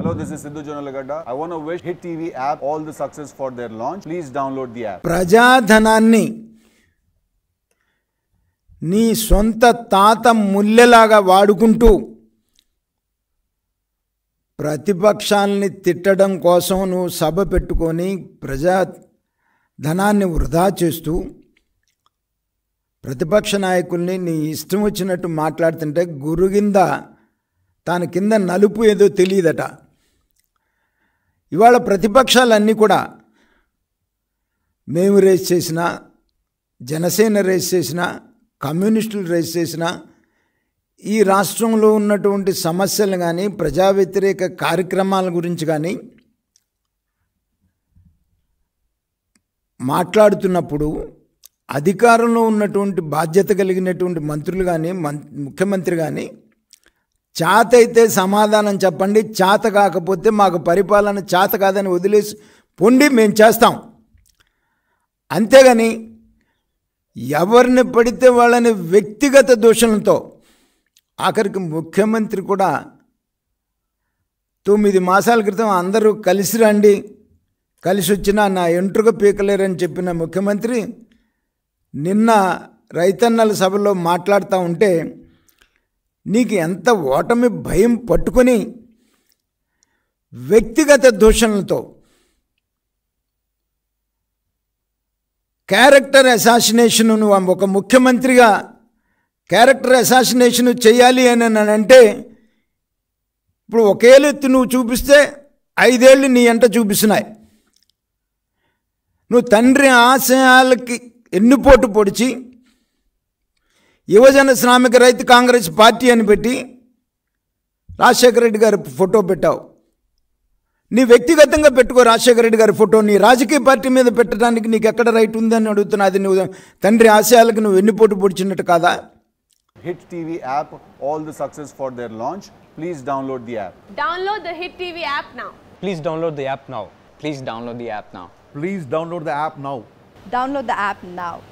Hello, this is Sidhu Jonalagada. I want to wish Hit TV app all the success for their launch. Please download the app. ప్రజాధనాన్ని నీ సొంత తాత ముల్లెలాగా వాడుకుంటూ ప్రతిపక్షాలని తిట్టడం కోసం నువ్వు సభ పెట్టుకొని ప్రజా ధనాన్ని వృధా చేస్తూ ప్రతిపక్ష నాయకుల్ని నీ ఇష్టం వచ్చినట్టు మాట్లాడుతుంటే గురు కింద తాను కింద నలుపు ఏదో తెలియదట ఇవాళ ప్రతిపక్షాలన్నీ కూడా మేము రేస్ చేసిన జనసేన రేస్ చేసిన కమ్యూనిస్టులు రేస్ చేసిన ఈ రాష్ట్రంలో ఉన్నటువంటి సమస్యలు కానీ ప్రజా వ్యతిరేక కార్యక్రమాల గురించి కానీ మాట్లాడుతున్నప్పుడు అధికారంలో ఉన్నటువంటి బాధ్యత కలిగినటువంటి మంత్రులు కానీ మం ముఖ్యమంత్రి కానీ చేత అయితే సమాధానం చెప్పండి చేత కాకపోతే మాకు పరిపాలన చేత కాదని వదిలేసి పొండి మేము చేస్తాం అంతేగాని ఎవరిని పడితే వాళ్ళని వ్యక్తిగత దోషణలతో ఆఖరికి ముఖ్యమంత్రి కూడా తొమ్మిది మాసాల క్రితం అందరూ కలిసి రండి కలిసి వచ్చినా నా ఎంట్రుక పీకలేరని చెప్పిన ముఖ్యమంత్రి నిన్న రైతన్నల సభలో మాట్లాడుతూ ఉంటే నీకు ఎంత ఓటమి భయం పట్టుకొని వ్యక్తిగత దూషణలతో క్యారెక్టర్ అసాసినేషన్ నువ్వు ఒక ముఖ్యమంత్రిగా క్యారెక్టర్ అసాసినేషన్ చేయాలి అని అని అంటే ఇప్పుడు ఒకేలెత్తి నువ్వు చూపిస్తే ఐదేళ్ళు నీ ఎంట చూపిస్తున్నాయి నువ్వు తండ్రి ఆశయాలకి ఎన్నుపోటు పొడిచి యువజన శ్రామిక రైతు కాంగ్రెస్ పార్టీ అని పెట్టి రాజశేఖర రెడ్డి గారి ఫోటో పెట్టావు నీ వ్యక్తిగతంగా పెట్టుకో రాజశేఖర రెడ్డి గారి ఫోటో నీ రాజకీయ పార్టీ మీద పెట్టడానికి నీకు ఎక్కడ రైట్ ఉందని అడుగుతున్నా అది నువ్వు తండ్రి ఆశయాలకు నువ్వు ఎన్నిపోటు పొడిచినట్టు కాదా Hit TV app all the success for their launch. Please download the app. Download the Hit TV app now. Please download the app now. Please download the app now. Please download the app now. Download the app now.